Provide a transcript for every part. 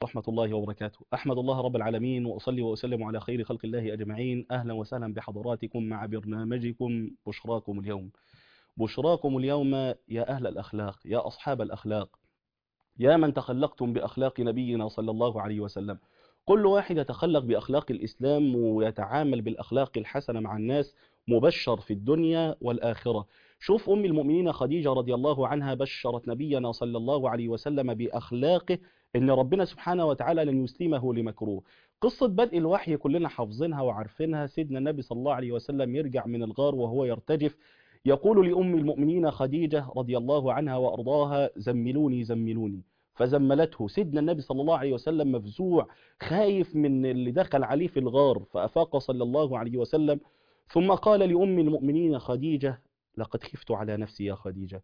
ورحمة الله وبركاته أحمد الله رب العالمين وأصلي وأسلم على خير خلق الله أجمعين أهلا وسهلا بحضراتكم مع برنامجكم بشراكم اليوم بشراكم اليوم يا أهل الأخلاق يا أصحاب الأخلاق يا من تخلقتم بأخلاق نبينا صلى الله عليه وسلم كل واحد يتخلق بأخلاق الإسلام ويتعامل بالأخلاق الحسنة مع الناس مبشر في الدنيا والآخرة شوف أم المؤمنين خديجة رضي الله عنها بشرت نبينا صلى الله عليه وسلم بأخلاقه إن ربنا سبحانه وتعالى لن يسلمه لمكروه قصة بدء الوحي كلنا حافظينها وعارفينها سيدنا النبي صلى الله عليه وسلم يرجع من الغار وهو يرتجف يقول لأم المؤمنين خديجة رضي الله عنها وأرضاها زملوني زملوني فزملته سيدنا النبي صلى الله عليه وسلم مفزوع خايف من اللي دخل عليه في الغار فأفاق صلى الله عليه وسلم ثم قال لأم المؤمنين خديجة لقد خفت على نفسي يا خديجة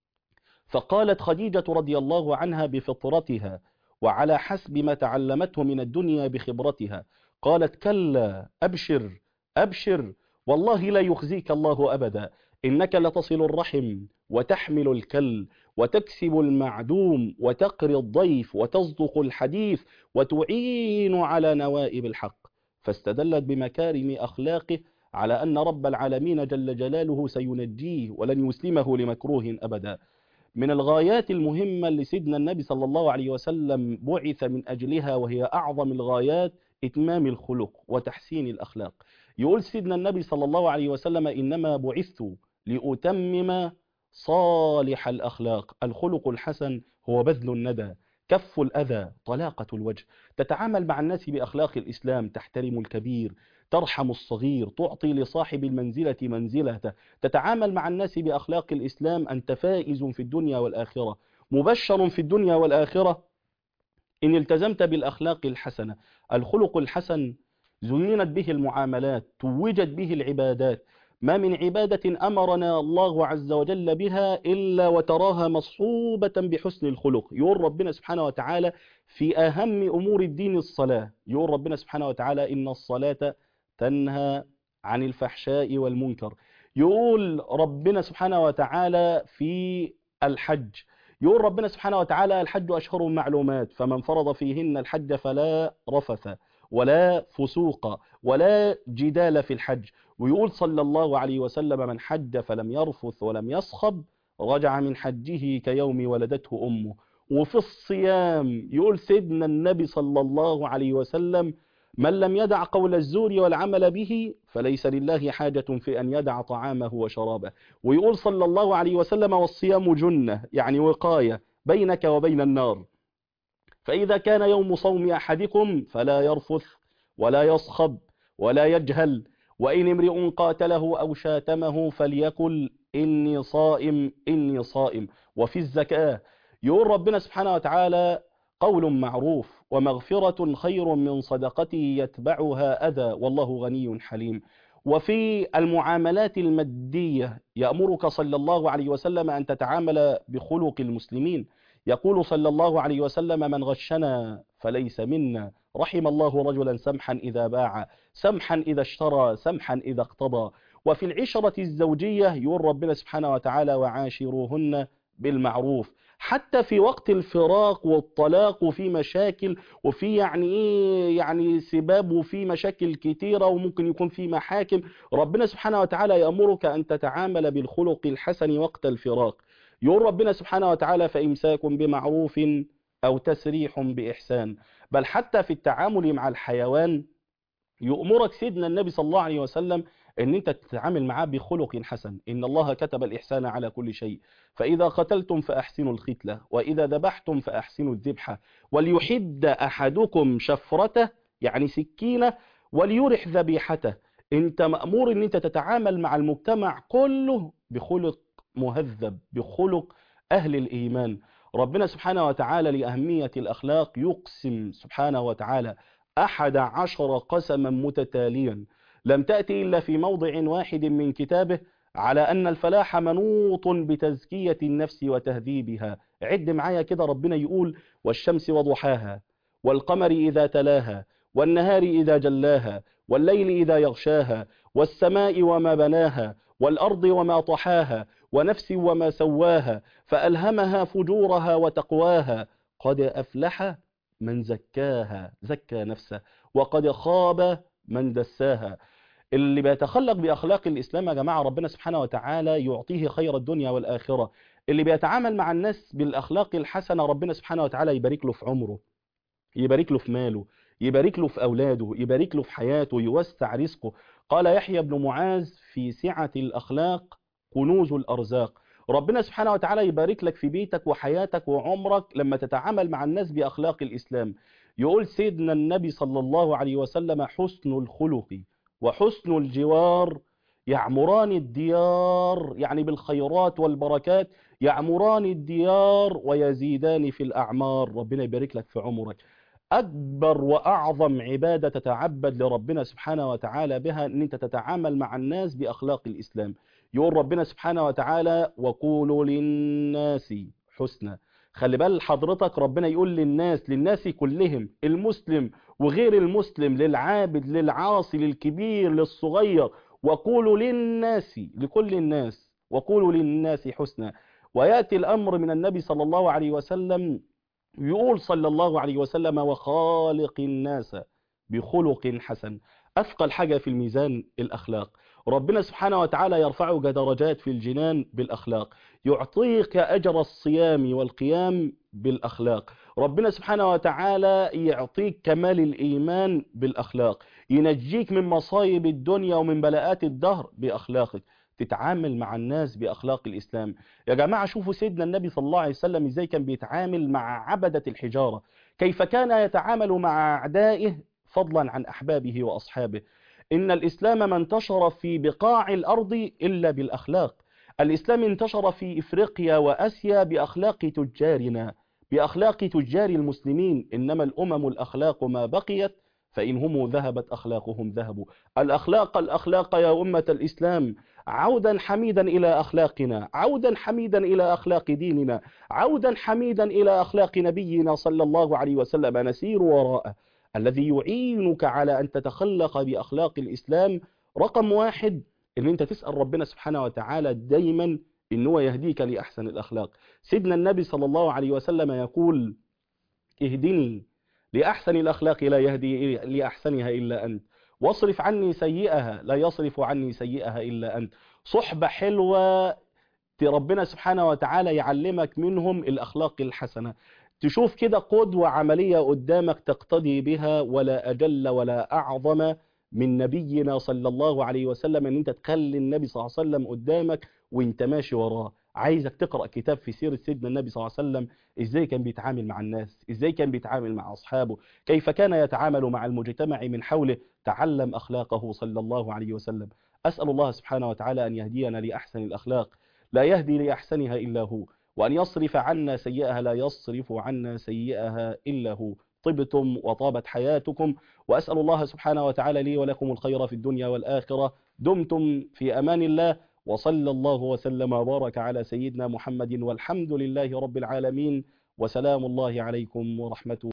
فقالت خديجة رضي الله عنها بفطرتها وعلى حسب ما تعلمته من الدنيا بخبرتها قالت كلا أبشر أبشر والله لا يخزيك الله أبدا إنك لتصل الرحم وتحمل الكل وتكسب المعدوم وتقري الضيف وتصدق الحديث وتعين على نوائب الحق فاستدلت بمكارم أخلاقه على أن رب العالمين جل جلاله سينجيه ولن يسلمه لمكروه أبدا من الغايات المهمة لسيدنا النبي صلى الله عليه وسلم بعث من أجلها وهي أعظم الغايات إتمام الخلق وتحسين الأخلاق يقول سيدنا النبي صلى الله عليه وسلم إنما بعثت لأتمم صالح الأخلاق الخلق الحسن هو بذل الندى كف الأذى طلاقة الوجه تتعامل مع الناس بأخلاق الإسلام تحترم الكبير ترحم الصغير تعطي لصاحب المنزلة منزلته تتعامل مع الناس بأخلاق الإسلام أنت فائز في الدنيا والآخرة مبشر في الدنيا والآخرة إن التزمت بالأخلاق الحسنة الخلق الحسن زينت به المعاملات توجت به العبادات ما من عبادة أمرنا الله عز وجل بها إلا وتراها مصحوبة بحسن الخلق يقول ربنا سبحانه وتعالى في أهم أمور الدين الصلاة يقول ربنا سبحانه وتعالى إن الصلاة تنهى عن الفحشاء والمنكر يقول ربنا سبحانه وتعالى في الحج يقول ربنا سبحانه وتعالى الحج أشهر معلومات فمن فرض فيهن الحج فلا رفث ولا فسوق ولا جدال في الحج ويقول صلى الله عليه وسلم من حج فلم يرفث ولم يصخب رجع من حجه كيوم ولدته أمه وفي الصيام يقول سيدنا النبي صلى الله عليه وسلم من لم يدع قول الزور والعمل به فليس لله حاجة في أن يدع طعامه وشرابه ويقول صلى الله عليه وسلم والصيام جنة يعني وقاية بينك وبين النار فإذا كان يوم صوم أحدكم فلا يرفث ولا يصخب ولا يجهل وإن امرئ قاتله أو شاتمه فليقل إني صائم إني صائم وفي الزكاة يقول ربنا سبحانه وتعالى قول معروف ومغفرة خير من صدقة يتبعها أذى والله غني حليم وفي المعاملات المادية يأمرك صلى الله عليه وسلم أن تتعامل بخلق المسلمين يقول صلى الله عليه وسلم من غشنا فليس منا رحم الله رجلا سمحا إذا باع سمحا إذا اشترى سمحا إذا اقتضى وفي العشرة الزوجية يقول ربنا سبحانه وتعالى وعاشروهن بالمعروف حتى في وقت الفراق والطلاق وفي مشاكل وفي يعني ايه يعني سباب وفي مشاكل كتيرة وممكن يكون في محاكم ربنا سبحانه وتعالى يأمرك أن تتعامل بالخلق الحسن وقت الفراق يقول ربنا سبحانه وتعالى فإمساك بمعروف أو تسريح بإحسان بل حتى في التعامل مع الحيوان يأمرك سيدنا النبي صلى الله عليه وسلم ان انت تتعامل معاه بخلق حسن ان الله كتب الاحسان على كل شيء فاذا قتلتم فاحسنوا الختله واذا ذبحتم فاحسنوا الذبحه وليحد احدكم شفرته يعني سكينه وليرح ذبيحته انت مامور ان انت تتعامل مع المجتمع كله بخلق مهذب بخلق اهل الايمان ربنا سبحانه وتعالى لاهميه الاخلاق يقسم سبحانه وتعالى احد عشر قسما متتاليا لم تأتي إلا في موضع واحد من كتابه على أن الفلاح منوط بتزكية النفس وتهذيبها عد معايا كده ربنا يقول والشمس وضحاها والقمر إذا تلاها والنهار إذا جلاها والليل إذا يغشاها والسماء وما بناها والأرض وما طحاها ونفس وما سواها فألهمها فجورها وتقواها قد أفلح من زكاها زكى نفسه وقد خاب من دساها اللي بيتخلق بأخلاق الإسلام يا جماعة ربنا سبحانه وتعالى يعطيه خير الدنيا والآخرة اللي بيتعامل مع الناس بالأخلاق الحسنة ربنا سبحانه وتعالى يبارك له في عمره يبارك له في ماله يبارك له في أولاده يبارك له في حياته يوسع رزقه قال يحيى بن معاذ في سعة الأخلاق كنوز الأرزاق ربنا سبحانه وتعالى يبارك لك في بيتك وحياتك وعمرك لما تتعامل مع الناس بأخلاق الإسلام يقول سيدنا النبي صلى الله عليه وسلم حسن الخلق وحسن الجوار يعمران الديار يعني بالخيرات والبركات يعمران الديار ويزيدان في الأعمار ربنا يبارك لك في عمرك أكبر وأعظم عبادة تتعبد لربنا سبحانه وتعالى بها أن أنت تتعامل مع الناس بأخلاق الإسلام يقول ربنا سبحانه وتعالى وقولوا للناس حسنا خلي بال حضرتك ربنا يقول للناس للناس كلهم المسلم وغير المسلم للعابد للعاصي للكبير للصغير وقولوا للناس لكل الناس وقولوا للناس حسنا ويأتي الأمر من النبي صلى الله عليه وسلم يقول صلى الله عليه وسلم وخالق الناس بخلق حسن أثقل حاجة في الميزان الأخلاق ربنا سبحانه وتعالى يرفعك درجات في الجنان بالأخلاق يعطيك أجر الصيام والقيام بالأخلاق ربنا سبحانه وتعالى يعطيك كمال الإيمان بالأخلاق ينجيك من مصايب الدنيا ومن بلاءات الدهر بأخلاقك تتعامل مع الناس بأخلاق الإسلام يا جماعة شوفوا سيدنا النبي صلى الله عليه وسلم إزاي كان بيتعامل مع عبدة الحجارة كيف كان يتعامل مع أعدائه فضلا عن أحبابه وأصحابه إن الإسلام ما انتشر في بقاع الأرض إلا بالأخلاق الإسلام انتشر في إفريقيا وأسيا بأخلاق تجارنا بأخلاق تجار المسلمين إنما الأمم الأخلاق ما بقيت فإن هم ذهبت أخلاقهم ذهبوا الأخلاق الأخلاق يا أمة الإسلام عودا حميدا إلى أخلاقنا عودا حميدا إلى أخلاق ديننا عودا حميدا إلى أخلاق نبينا صلى الله عليه وسلم نسير وراءه الذي يعينك على أن تتخلق بأخلاق الإسلام رقم واحد ان انت تسأل ربنا سبحانه وتعالى دايما ان هو يهديك لأحسن الأخلاق سيدنا النبي صلى الله عليه وسلم يقول اهدني لأحسن الأخلاق لا يهدي لأحسنها إلا أنت واصرف عني سيئها لا يصرف عني سيئها إلا أنت صحبة حلوة ربنا سبحانه وتعالى يعلمك منهم الأخلاق الحسنة تشوف كده قدوة عملية قدامك تقتدي بها ولا أجل ولا أعظم من نبينا صلى الله عليه وسلم ان انت تخلي النبي صلى الله عليه وسلم قدامك وانت ماشي وراه عايزك تقرأ كتاب في سيرة سيدنا النبي صلى الله عليه وسلم ازاي كان بيتعامل مع الناس ازاي كان بيتعامل مع اصحابه كيف كان يتعامل مع المجتمع من حوله تعلم اخلاقه صلى الله عليه وسلم اسأل الله سبحانه وتعالى ان يهدينا لاحسن الاخلاق لا يهدي لاحسنها الا هو وان يصرف عنا سيئها لا يصرف عنا سيئها الا هو طبتم وطابت حياتكم وأسأل الله سبحانه وتعالى لي ولكم الخير في الدنيا والآخرة دمتم في أمان الله وصلى الله وسلم وبارك على سيدنا محمد والحمد لله رب العالمين وسلام الله عليكم ورحمته